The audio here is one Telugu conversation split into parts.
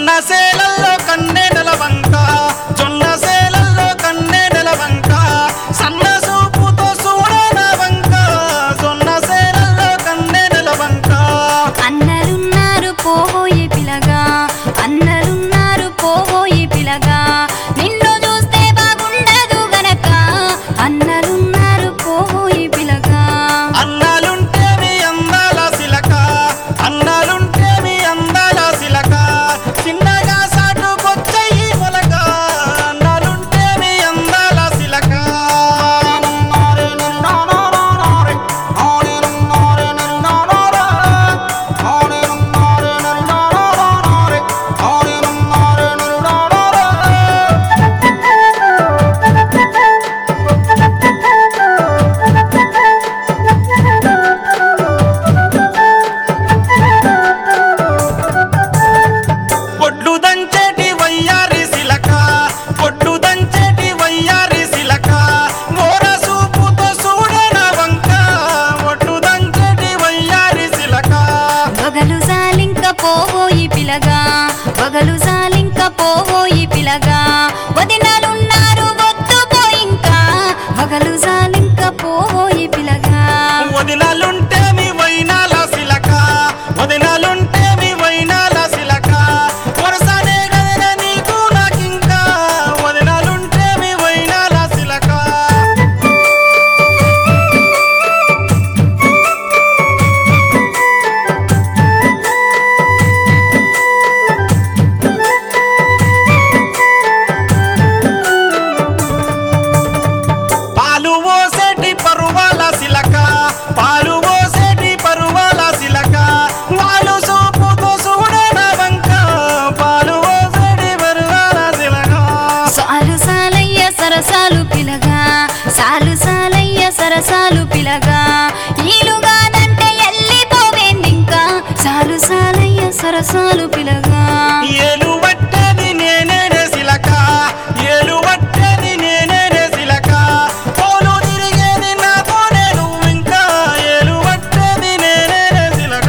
జొన్న సేలల్లో కన్నెడల వంక జొన్న సేలల్లో కన్నెడల వంక సన్న సూపుతో చూడన వంక జొన్న సేలల్లో కన్నెడల వంక అన్నలున్నారు పోబోయే పిలగా అన్నలున్నారు పోబోయే పిలగా నిన్ను చూస్తే బాగుండదు గనక అన్నలున్నారు పోబోయే పిలగా అన్నాలుంటే మీ అందాల సిలక అన్నాలుంటే మీ అందాల సిలక చిన్నగా సాటుకొచ్చయి మొలక అన్నాలుంటే మీ అందాల సిలక పొడ్లు దంచేటి వయ్యారి సిలక పొడ్లు దంచేటి వయ్యారి సిలక మోర సూపుతో చూడన వంక ఒడ్లు దంచేటి వయ్యారి సిలక వగలు జాలింక పోబోయి పిలగా వగలు జాలింక పోబోయి పిలగా వదినాలున్నారు వద్దు పోయింకా వగలు జాలింక పోబోయి పిలగా వదినాలుంటే మీ వైనాల సిలక వదినాలుంటే మీ వైనాల సిలక వరసనే గదన నీకు నాకింకా వదినాలుంటే మీ వైనాల సిలక పాలు పోసేటి పరువాల సిలక పాలు పోసేటి పరువాల సిలక వాళ్ళు సూపుతో చూడన వంక పాలు పోసేటి పరువాల సిలక సాలు సాలయ్య సరసాలు పిలగా సాలు సాలయ్య సరసాలు పిలగా ఈలుగాదంటే ఎల్లిపోవేందింకా సాలు సాలయ్య సరసాలు పిలగా ఏలు పట్టేది నేనే సిలక ఏలు పట్టేది నేనే సిలక పోలు తిరిగేది నాతోనే నువ్వు ఇంకా ఏలు పట్టేది నేనే సిలక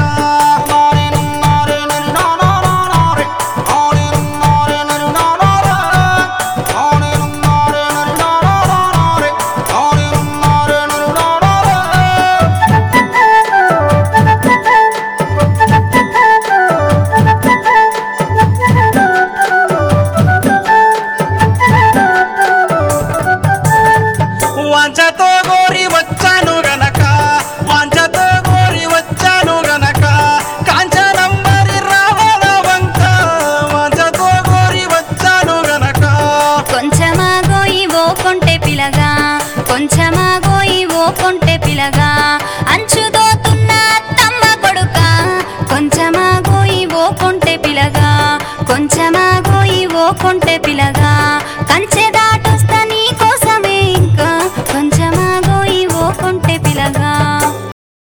వాంచతో గోరి వచ్చాను గనక వాంచతో గోరి వచ్చాను గనక కాంచనంబరి రావణ వంక వాంచతో గోరి వచ్చాను గనక కొంచెమా గోయి ఓ కొంటె పిలగా కొంచెమా గోయి ఓ కొంటె